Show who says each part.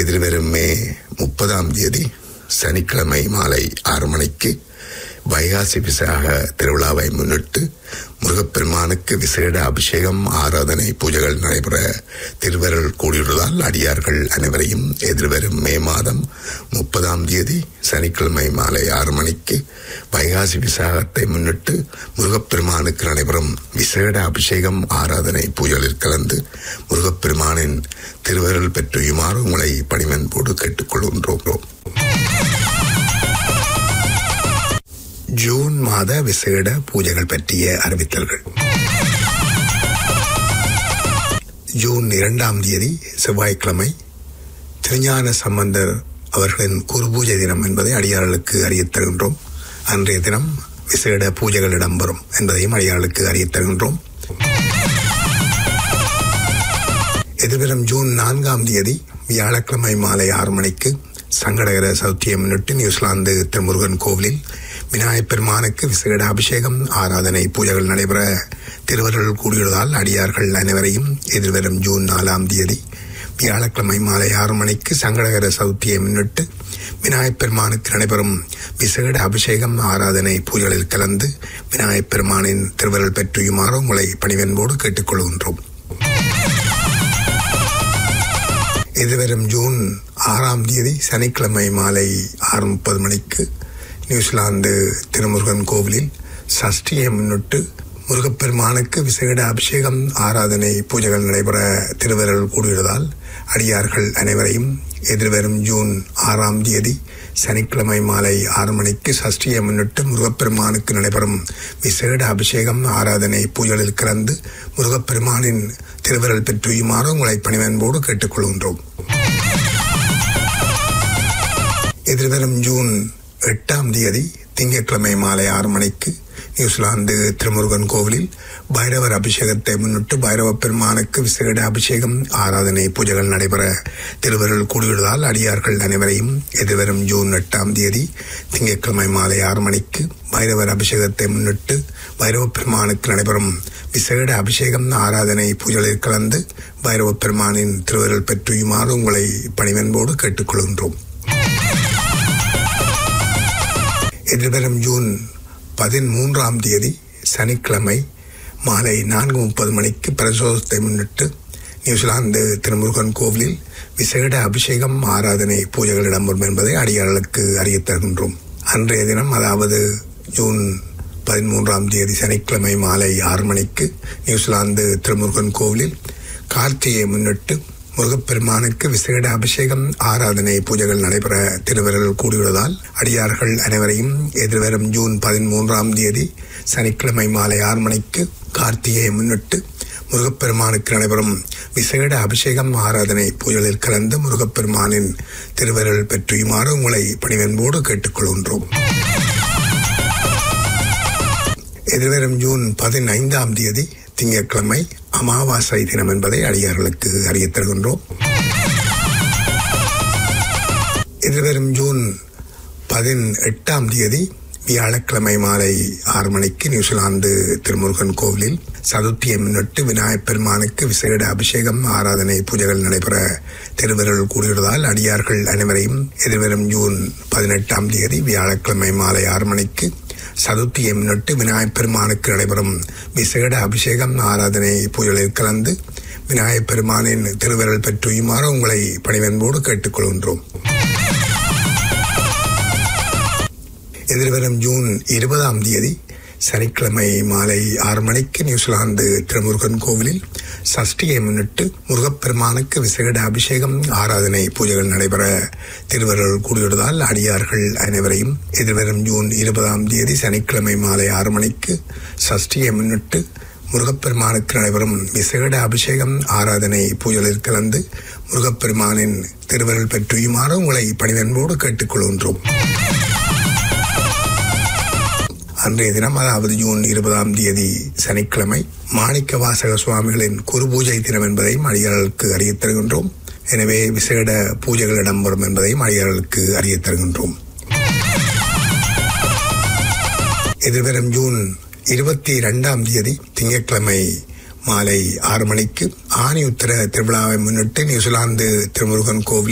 Speaker 1: எதிர்வரும் மே முப்பதாம் தேதி சனிக்கிழமை மாலை ஆறு மணிக்கு வைகாசி விசாக திருவிழாவை முன்னிட்டு முருகப்பெருமானுக்கு விசேட அபிஷேகம் ஆராதனை பூஜைகள் நடைபெற திருவருள் கூடியுள்ளதால் அடியார்கள் அனைவரையும் எதிர்வரும் மே மாதம் முப்பதாம் தேதி சனிக்கிழமை மாலை ஆறு மணிக்கு வைகாசி விசாகத்தை முன்னிட்டு முருகப்பெருமானுக்கு நடைபெறும் விசேட அபிஷேகம் ஆராதனை பூஜைகளில் கலந்து முருகப்பெருமானின் திருவருள் பெற்றுயுமாறு உங்களை பணிவன்போடு கேட்டுக்கொள்கின்றோம் ஜூன் மாத விசேட பூஜைகள் பற்றிய அறிவித்தல்கள் ஜூன் இரண்டாம் தேதி செவ்வாய்க்கிழமை திருஞான சம்பந்தர் அவர்களின் குருபூஜை தினம் என்பதை அடியார்களுக்கு அறியத் தருகின்றோம் அன்றைய தினம் விசேட பூஜைகள் இடம்பெறும் என்பதையும் அடியார்களுக்கு அறியத் தருகின்றோம் எதிர்வரும் ஜூன் நான்காம் தேதி வியாழக்கிழமை மாலை ஆறு மணிக்கு சங்கடகர சௌத்தியை முன்னிட்டு நியூசிலாந்து திருமுருகன் கோவிலில் விநாயகப் பெருமானுக்கு விசேட அபிஷேகம் ஆராதனை பூஜைகள் நடைபெற திருவருள் கூடியுள்ளதால் அடியார்கள் அனைவரையும் எதிர்வரும் ஜூன் நாலாம் தேதி வியாழக்கிழமை மாலை ஆறு மணிக்கு சங்கடகர சௌத்தியை முன்னிட்டு விநாயகப் பெருமானுக்கு நடைபெறும் விசேட அபிஷேகம் ஆராதனை பூஜைகளில் கலந்து விநாயகப் பெருமானின் திருவருள் பெற்றியுமாறு உங்களை பணிவன்போடு கேட்டுக்கொள்கின்றோம் எதிர்வரும் ஜூன் ஆறாம் தேதி சனிக்கிழமை மாலை ஆறு முப்பது மணிக்கு நியூசிலாந்து திருமுருகன் கோவிலில் சஷ்டியை முன்னிட்டு முருகப்பெருமானுக்கு விசேட அபிஷேகம் ஆராதனை பூஜைகள் நடைபெற திருவருள் கூடியுள்ளதால் அடியார்கள் அனைவரையும் எதிர்வரும் ஜூன் ஆறாம் தேதி சனிக்கிழமை மாலை ஆறு மணிக்கு சஷ்டியை முன்னிட்டு முருகப்பெருமானுக்கு நடைபெறும் விசேட அபிஷேகம் ஆராதனை பூஜைகளில் கலந்து முருகப்பெருமானின் திருவருள் பெற்றுயுமாறு உங்களை பணிவன்போடு கேட்டுக்கொள்கின்றோம் எதிர்வரும் ஜூன் எட்டாம் தேதி திங்கட்கிழமை மாலை ஆறு மணிக்கு நியூசிலாந்து திருமுருகன் கோவிலில் பைரவர் அபிஷேகத்தை முன்னிட்டு பைரவ பெருமானுக்கு விசேட அபிஷேகம் ஆராதனை பூஜைகள் நடைபெற திருவருள் கூடியுள்ளதால் அடியார்கள் அனைவரையும் எதிர்வரும் ஜூன் எட்டாம் தேதி திங்கட்கிழமை மாலை ஆறு மணிக்கு பைரவர் அபிஷேகத்தை முன்னிட்டு பைரவ பெருமானுக்கு நடைபெறும் விசேட அபிஷேகம் ஆராதனை பூஜைகளில் கலந்து பைரவ பெருமானின் திருவருள் பெற்றுயுமாறு உங்களை பணிவன்போடு கேட்டுக்கொள்கின்றோம் எதிர்வரும் ஜூன் பதிமூன்றாம் தேதி சனிக்கிழமை மாலை நான்கு முப்பது மணிக்கு பிரசோதத்தை முன்னிட்டு நியூசிலாந்து திருமுருகன் கோவிலில் விசேட அபிஷேகம் ஆராதனை பூஜைகள் இடம்பெறும் என்பதை அடியார்களுக்கு அறியத் தருகின்றோம் அன்றைய தினம் அதாவது ஜூன் பதிமூன்றாம் தேதி சனிக்கிழமை மாலை ஆறு மணிக்கு நியூசிலாந்து திருமுருகன் கோவிலில் கார்த்திகையை முன்னிட்டு முருகப்பெருமானுக்கு விசேட அபிஷேகம் ஆராதனை பூஜைகள் நடைபெற திருவருள் கூடியுள்ளதால் அடியார்கள் அனைவரையும் எதிர்வரும் ஜூன் பதிமூன்றாம் தேதி சனிக்கிழமை மாலை ஆறு மணிக்கு கார்த்திகையை முன்னிட்டு முருகப்பெருமானுக்கு நடைபெறும் விசேட அபிஷேகம் ஆராதனை பூஜைகளில் கலந்து முருகப்பெருமானின் திருவருள் பெற்றியுமாறு உங்களை பணிவன்போடு கேட்டுக்கொள்கின்றோம் எதிர்வரும் ஜூன் பதினைந்தாம் தேதி திங்கட்கிழமை அமாவாசை தினம் என்பதை அடியார்களுக்கு அறியத் தருகின்றோம் எதிர்வரும் ஜூன் பதினெட்டாம் தேதி வியாழக்கிழமை மாலை ஆறு மணிக்கு நியூசிலாந்து திருமுருகன் கோவிலில் சதுர்த்தியை முன்னிட்டு விநாயகப் பெருமானுக்கு விசேட அபிஷேகம் ஆராதனை பூஜைகள் நடைபெற திருவருள் கூடியுள்ளதால் அடியார்கள் அனைவரையும் எதிர்வரும் ஜூன் பதினெட்டாம் தேதி வியாழக்கிழமை மாலை ஆறு மணிக்கு சதுர்த்தியை முன்னிட்டு விநாயகப் பெருமானுக்கு நடைபெறும் விசேட அபிஷேகம் ஆராதனை பூஜைகளில் கலந்து விநாயகப் பெருமானின் திருவருள் பெற்றுயுமாறு உங்களை பணிவன்போடு கேட்டுக்கொள்கின்றோம் எதிர்வரும் ஜூன் இருபதாம் தேதி சனிக்கிழமை மாலை ஆறு மணிக்கு நியூசிலாந்து திருமுருகன் கோவிலில் சஷ்டியை முன்னிட்டு முருகப்பெருமானுக்கு விசேட அபிஷேகம் ஆராதனை பூஜைகள் நடைபெற திருவருள் கூடியுள்ளதால் அடியார்கள் அனைவரையும் எதிர்வரும் ஜூன் இருபதாம் தேதி சனிக்கிழமை மாலை ஆறு மணிக்கு சஷ்டியை முன்னிட்டு முருகப்பெருமானுக்கு நடைபெறும் விசேட அபிஷேகம் ஆராதனை பூஜைகளில் கலந்து முருகப்பெருமானின் திருவருள் பெற்றுயுமாறு உங்களை பணிவன்போடு கேட்டுக்கொள்கின்றோம் அன்றைய தினம் அதாவது ஜூன் இருபதாம் தேதி சனிக்கிழமை மாணிக்க வாசக சுவாமிகளின் குரு பூஜை தினம் என்பதையும் அடியார்களுக்கு அறியத் தருகின்றோம் எனவே விசேட பூஜைகள் இடம்பெறும் என்பதையும் அடியார்களுக்கு அறியத் தருகின்றோம் எதிர்வரும் ஜூன் இருபத்தி இரண்டாம் தேதி திங்கட்கிழமை மாலை ஆறு மணிக்கு ஆணி உத்தர திருவிழாவை முன்னிட்டு நியூசிலாந்து திருமுருகன் கோவில்